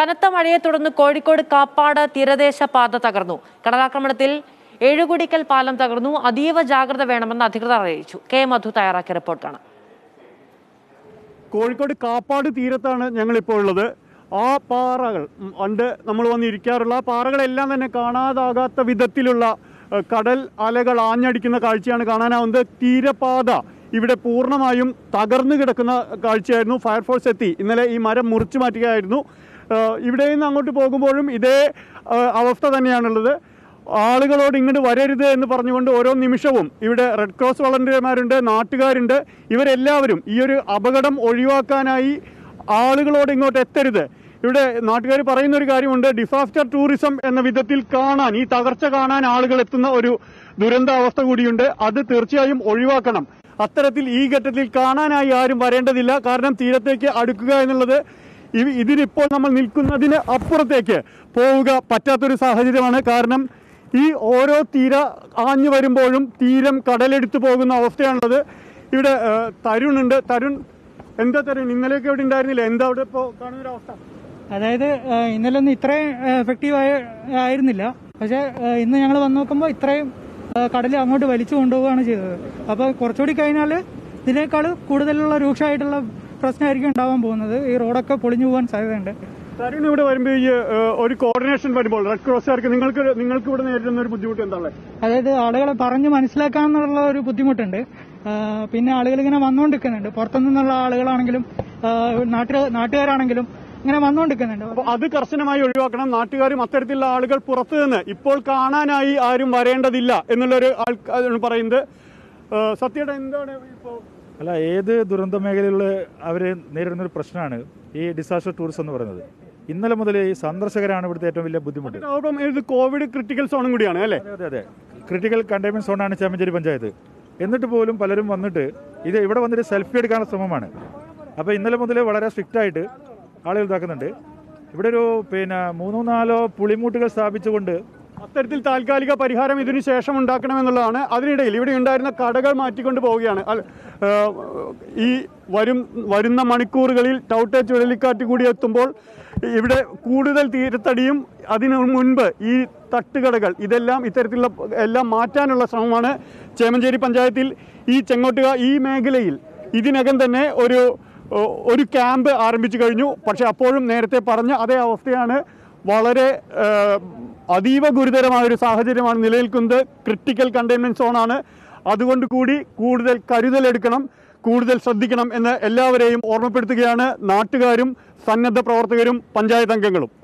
കനത്ത മഴയെ തുടർന്ന് കോഴിക്കോട് കാപ്പാട് തീരദേശ പാത തകർന്നു കടലാക്രമണത്തിൽ ഏഴുകുടിക്കൽ പാലം തകർന്നു അതീവ ജാഗ്രത വേണമെന്ന് അധികൃതർ അറിയിച്ചു കെ മധു തയ്യാറാക്കിയ റിപ്പോർട്ട് കാണാം കോഴിക്കോട് കാപ്പാട് തീരത്താണ് ഞങ്ങളിപ്പോൾ ഉള്ളത് ആ പാറകൾ ഉം, പണ്ട് നമ്മൾ വന്നിരിക്കാറുള്ള ആ പാറകളെല്ലാം തന്നെ കാണാതാകാത്ത വിധത്തിലുള്ള ഏഹ്, കടൽ അലകൾ ആഞ്ഞടിക്കുന്ന കാഴ്ചയാണ് കാണാനാവുന്നത് തീരപാത ഇവിടെ പൂർണ്ണമായും തകർന്നു കിടക്കുന്ന കാഴ്ചയായിരുന്നു ഫയർഫോഴ്സ് എത്തി ഇന്നലെ ഈ മരം മുറിച്ചു മാറ്റുകയായിരുന്നു ഏഹ്, ഇവിടെ നിന്ന് അങ്ങോട്ട് പോകുമ്പോഴും ഇതേ ഏഹ്, അവസ്ഥ തന്നെയാണുള്ളത് ആളുകളോട് ഇങ്ങോട്ട് വരരുത് എന്ന് പറഞ്ഞുകൊണ്ട് ഓരോ നിമിഷവും ഇവിടെ റെഡ് ക്രോസ് വളണ്ടിയർമാരുണ്ട് നാട്ടുകാരുണ്ട് ഇവരെല്ലാവരും ഈ ഒരു അപകടം ഒഴിവാക്കാനായി ആളുകളോട് ഇങ്ങോട്ട് എത്തരുത് ഇവിടെ നാട്ടുകാർ പറയുന്ന ഒരു കാര്യമുണ്ട് ഡിസാസ്റ്റർ ടൂറിസം എന്ന വിധത്തിൽ കാണാൻ ഈ തകർച്ച കാണാൻ ആളുകൾ എത്തുന്ന ഒരു ദുരന്താവസ്ഥ കൂടിയുണ്ട് അത് തീർച്ചയായും ഒഴിവാക്കണം അത്തരത്തിൽ ഈ ഘട്ടത്തിൽ കാണാനായി ആരും വരേണ്ടതില്ല കാരണം തീരത്തേക്ക് അടുക്കുക എന്നുള്ളത് ഇ- ഇതിനിപ്പോൾ നമ്മൾ നിൽക്കുന്നതിന് അപ്പുറത്തേക്ക് പോവുക പറ്റാത്തൊരു സാഹചര്യമാണ് കാരണം ഈ ഓരോ തീര ആഞ്ഞു വരുമ്പോഴും തീരം കടലെടുത്തു പോകുന്ന അവസ്ഥയാണുള്ളത് ഇവിടെ ഏഹ്, തരുണുണ്ട് തരുൺ എന്താ തരുൺ ഇന്നലെയൊക്കെ ഇവിടെ ഉണ്ടായിരുന്നില്ല എന്താ അവിടെ ഇപ്പോൾ കാണുന്ന ഒരു അവസ്ഥ അതായത് ഏഹ്, ഇന്നലെ ഒന്നും ഇത്രയും എഫക്റ്റീവ് ആയിരുന്നില്ല പക്ഷെ ഏഹ്, ഇന്ന് ഞങ്ങൾ വന്ന് നോക്കുമ്പോൾ ഇത്രയും കടൽ അങ്ങോട്ട് വലിച്ചു കൊണ്ടുപോവുകയാണ് ചെയ്തത് അപ്പോൾ കുറച്ചുകൂടി കഴിഞ്ഞാൽ ഇതിനേക്കാൾ കൂടുതലുള്ള രൂക്ഷമായിട്ടുള്ള പ്രശ്നമായിരിക്കും ഉണ്ടാവാൻ പോകുന്നത് ഈ റോഡൊക്കെ പൊളിഞ്ഞു പോകാൻ സാധ്യതയുണ്ട് തരുൺ ഇവിടെ വരുമ്പോൾ ഈ ഏഹ്, ഒരു കോർഡിനേഷൻ വരുമ്പോൾ റെഡ് ക്രോസുകാർക്ക് നിങ്ങൾക്ക് നിങ്ങൾക്ക് ഇവിടെ നേരിടുന്ന ഒരു ബുദ്ധിമുട്ട് എന്താണ് അതായത് ആളുകളെ പറഞ്ഞ് മനസ്സിലാക്കാന്നുള്ള ഒരു ബുദ്ധിമുട്ടുണ്ട് ഏഹ്, പിന്നെ ആളുകൾ ഇങ്ങനെ വന്നുകൊണ്ടിരിക്കുന്നുണ്ട് പുറത്തുനിന്നുള്ള ആളുകളാണെങ്കിലും ഏഹ്, നാട്ടുകാർ നാട്ടുകാരാണെങ്കിലും ഇങ്ങനെ വന്നുകൊണ്ടിരിക്കുന്നുണ്ട് അപ്പോൾ അത് കർശനമായി ഒഴിവാക്കണം നാട്ടുകാരും അത്തരത്തിലുള്ള ആളുകൾ പുറത്തു നിന്ന് ഇപ്പോൾ കാണാനായി ആരും വരേണ്ടതില്ല എന്നുള്ളൊരു ആൾക്കാരാണ് പറയുന്നത് ഏഹ്, സത്യയുടെ എന്താണ് ഇപ്പോൾ അല്ല ഏത് ദുരന്ത മേഖലയിലുള്ള അവർ നേരിടുന്ന ഒരു പ്രശ്നമാണ് ഈ ഡിസാസ്റ്റർ ടൂറിസം എന്ന് പറയുന്നത് ഇന്നലെ മുതൽ ഈ സന്ദർശകരാണ് ഇവിടുത്തെ ഏറ്റവും വലിയ ബുദ്ധിമുട്ട് അതോടൊപ്പം ഇത് കോവിഡ് ക്രിട്ടിക്കൽ സോണും കൂടിയാണ് അല്ലേ അതെ അതെ അതെ ക്രിട്ടിക്കൽ കണ്ടെയ്ൻമെന്റ് സോണാണ് ചേമഞ്ചേരി പഞ്ചായത്ത് എന്നിട്ട് പോലും പലരും വന്നിട്ട് ഇത് ഇവിടെ വന്നിട്ട് സെൽഫി എടുക്കാനുള്ള ശ്രമമാണ് അപ്പോൾ ഇന്നലെ മുതൽ വളരെ സ്ട്രിക്റ്റ് ആയിട്ട് ആളുകൾ ഇതാക്കുന്നുണ്ട് ഇവിടെ ഒരു പിന്നെ മൂന്നോ നാലോ പുളിമൂട്ടുകൾ സ്ഥാപിച്ചുകൊണ്ട് അത്തരത്തിൽ താൽക്കാലിക പരിഹാരം ഇതിനു ശേഷം ഉണ്ടാക്കണമെന്നുള്ളതാണ് അതിനിടയിൽ ഇവിടെ ഉണ്ടായിരുന്ന കടകൾ മാറ്റിക്കൊണ്ട് പോവുകയാണ് അൽ- ഏഹ് ഈ വരും വരുന്ന മണിക്കൂറുകളിൽ ടൗട്ടെ ചുഴലിക്കാറ്റ് കൂടി എത്തുമ്പോൾ ഇവിടെ കൂടുതൽ തീരത്തടിയും അതിനു മുൻപ് ഈ തട്ടുകടകൾ ഇതെല്ലാം ഇത്തരത്തിലുള്ള എല്ലാം മാറ്റാനുള്ള ശ്രമമാണ് ചേമഞ്ചേരി പഞ്ചായത്തിൽ ഈ ചെങ്ങോട്ടുക ഈ മേഖലയിൽ ഇതിനകം തന്നെ ഒരു ഏഹ് ഒരു ക്യാമ്പ് ആരംഭിച്ചു കഴിഞ്ഞു പക്ഷെ അപ്പോഴും നേരത്തെ പറഞ്ഞ അതേ അവസ്ഥയാണ് വളരെ ഏഹ്, അതീവ ഗുരുതരമായ ഒരു സാഹചര്യമാണ് നിലനിൽക്കുന്നത് ക്രിട്ടിക്കൽ കണ്ടെയ്ൻമെന്റ് സോണാണ് അതുകൊണ്ട് കൂടി കൂടുതൽ കരുതലെടുക്കണം കൂടുതൽ ശ്രദ്ധിക്കണം എന്ന് എല്ലാവരെയും ഓർമ്മപ്പെടുത്തുകയാണ് നാട്ടുകാരും സന്നദ്ധ പ്രവർത്തകരും പഞ്ചായത്ത് അംഗങ്ങളും